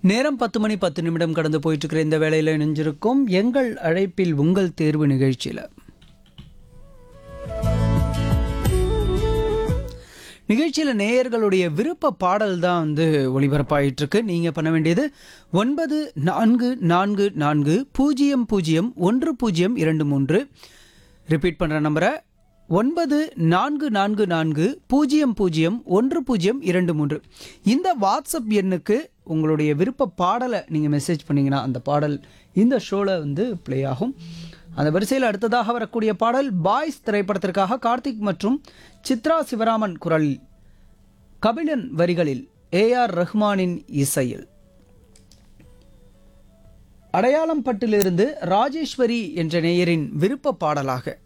நேரம் பத்து மணி பத்து நிமிடம் கடந்து போயிட்டு இருக்கிற இந்த வேளையில் இணைஞ்சிருக்கும் எங்கள் அழைப்பில் உங்கள் தேர்வு நிகழ்ச்சியில் நிகழ்ச்சியில் நேயர்களுடைய விருப்ப பாடல் தான் வந்து ஒளிபரப்பாயிட்டு இருக்கு நீங்கள் பண்ண வேண்டியது ஒன்பது நான்கு நான்கு நான்கு பூஜ்ஜியம் பூஜ்ஜியம் ஒன்று பூஜ்ஜியம் இரண்டு மூன்று ரிப்பீட் பண்ணுற நம்பரை ஒன்பது நான்கு நான்கு நான்கு பூஜ்ஜியம் பூஜ்ஜியம் ஒன்று பூஜ்ஜியம் இரண்டு மூன்று இந்த வாட்ஸ்அப் எண்ணுக்கு உங்களுடைய விருப்ப பாடலை நீங்கள் மெசேஜ் பண்ணீங்கன்னா அந்த பாடல் இந்த ஷோவில் வந்து ப்ளே ஆகும் அந்த வரிசையில் அடுத்ததாக வரக்கூடிய பாடல் பாய்ஸ் திரைப்படத்திற்காக கார்த்திக் மற்றும் சித்ரா சிவராமன் குரலில் கபிலன் வரிகளில் ஏஆர் ரஹ்மானின் இசையில் அடையாளம் பட்டிலிருந்து ராஜேஸ்வரி என்ற நேயரின் விருப்ப பாடலாக